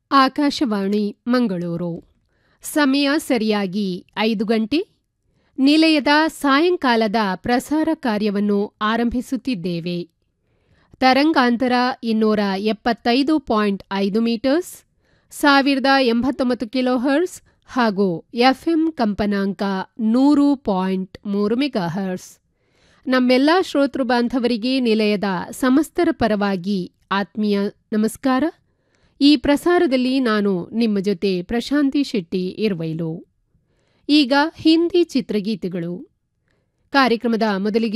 ಆಕಾಶವಾಣಿ ಮಂಗಳೂರು ಸಮಯ ಸರಿಯಾಗಿ ಐದು ಗಂಟೆ ನಿಲಯದ ಸಾಯಂಕಾಲದ ಪ್ರಸಾರ ಕಾರ್ಯವನ್ನು ಆರಂಭಿಸುತ್ತಿದ್ದೇವೆ ತರಂಗಾಂತರ ಇನ್ನೂರ ಎಪ್ಪತ್ತೈದು ಪಾಯಿಂಟ್ ಐದು ಮೀಟರ್ಸ್ ಸಾವಿರದ ಎಂಬತ್ತೊಂಬತ್ತು ಕಿಲೋಹರ್ಸ್ ಹಾಗೂ ಎಫ್ಎಂ ಕಂಪನಾಂಕ ನೂರು ಪಾಯಿಂಟ್ ಮೂರು ಮೆಗಾಹರ್ಸ್ ನಮ್ಮೆಲ್ಲ ಶ್ರೋತೃ ಬಾಂಧವರಿಗೆ ನಿಲಯದ ಸಮಸ್ತರ ಪರವಾಗಿ ಆತ್ಮೀಯ ನಮಸ್ಕಾರ ಈ ಪ್ರಸಾರದಲ್ಲಿ ನಾನು ನಿಮ್ಮ ಜೊತೆ ಪ್ರಶಾಂತಿ ಶೆಟ್ಟಿ ಇರುವೈಲು ಈಗ ಹಿಂದಿ ಚಿತ್ರಗೀತೆಗಳು ಕಾರ್ಯಕ್ರಮದ ಮೊದಲಿಗೆ